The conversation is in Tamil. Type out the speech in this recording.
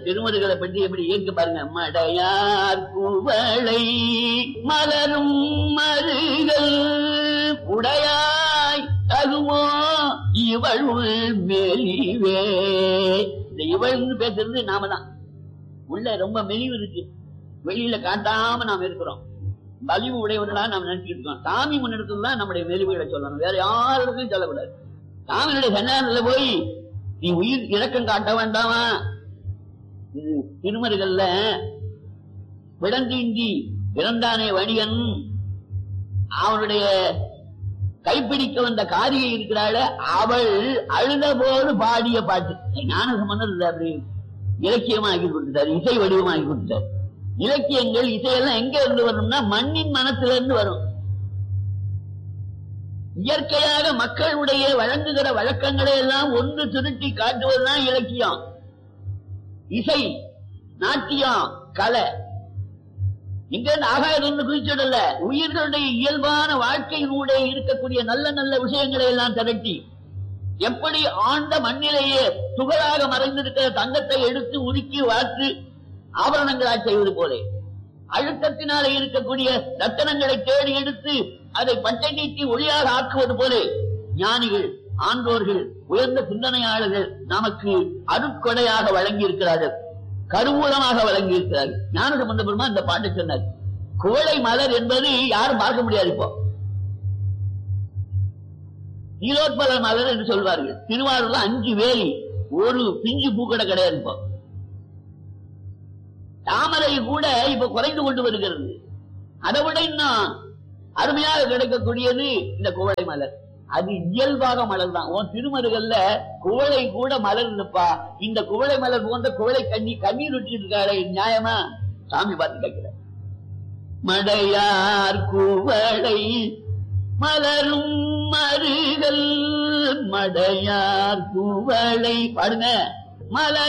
திருமருகளை பற்றி எப்படி இயக்க பாருங்க மடையார் குவளை மலரும் மருகள் உடையாய் தகுமோ இவள் மெலிவே இந்த இவள்னு பேசுறது நாம தான் உள்ள ரொம்ப மெலிவு இருக்கு வெளியில காட்டாம நாம் இருக்கிறோம் வலிவு உடையவர்களா நாம் நினைச்சிட்டு இருக்கோம் சாமி முன்னெடுத்து தான் நம்முடைய மெலிவுகளை சொல்லணும் வேற யாருக்கும் சொல்லக்கூடாது சாமியுடைய சன்னிதானத்துல போய் நீ உயிர் இரக்கம் காட்ட வேண்டாமா இது திருமருகல்ல விடந்தீண்டி இறந்தானே வணிகன் அவனுடைய கைப்பிடிக்க வந்த காரியை இருக்கிறாள அவள் அழுத போது பாடிய பாட்டு ஞான சம்பந்தம் இல்லை அப்படி இலக்கியமாக்கி கொடுத்துட்டார் இசை வடிவமாக்கி கொடுத்தார் இலக்கியங்கள் இசையெல்லாம் எங்க இருந்து வரும்னா மண்ணின் மனத்திலிருந்து இருந்து வரும் இயற்கையாக மக்களுடைய வழங்குகிற வழக்கங்களை எல்லாம் ஒன்று திருட்டி காட்டுவதுதான் இலக்கியம் இசை நாட்டியம் கலை இங்க இருந்து ஆகாயத்திலிருந்து குதிச்சிடல உயிர்களுடைய இயல்பான வாழ்க்கையினூடே இருக்கக்கூடிய நல்ல நல்ல விஷயங்களை எல்லாம் திரட்டி எப்படி ஆண்ட மண்ணிலேயே துகளாக மறைந்திருக்கிற தங்கத்தை எடுத்து உருக்கி வார்த்து ஆபரணங்களாய் செய்வது போல அழுத்தத்தினாலே இருக்கக்கூடிய ரத்தனங்களை தேடி எடுத்து அதை பட்டை நீட்டி ஒளியாக ஆக்குவது போல ஞானிகள் ஆண்டோர்கள் உயர்ந்த சிந்தனையாளர்கள் நமக்கு அருட்கொடையாக வழங்கி இருக்கிறார்கள் கருவூலமாக வழங்கி இருக்கிறார்கள் ஞான சம்பந்த பெருமா இந்த பாட்டு சொன்னார் குவளை மலர் என்பது யாரும் பார்க்க முடியாது இப்போ நீலோத்பல மலர் என்று சொல்வார்கள் திருவாரூர்ல அஞ்சு வேலி ஒரு பிஞ்சு பூக்கடை கிடையாது இப்போ தாமரை கூட இப்ப குறைந்து கொண்டு வருகிறது அதை விட இன்னும் அருமையாக கிடைக்கக்கூடியது இந்த குவளை மலர் அது இயல்பாக மலர் தான் உன் திருமருகல்ல குவளை கூட மலர் இருப்பா இந்த குவளை மலர் போன்ற குவளை கண்ணி கண்ணீர் விட்டு இருக்காரு நியாயமா சாமி பார்த்து கேட்கிற மடையார் குவளை மலரும் மருகல் மடையார் குவளை பாடுங்க மலர்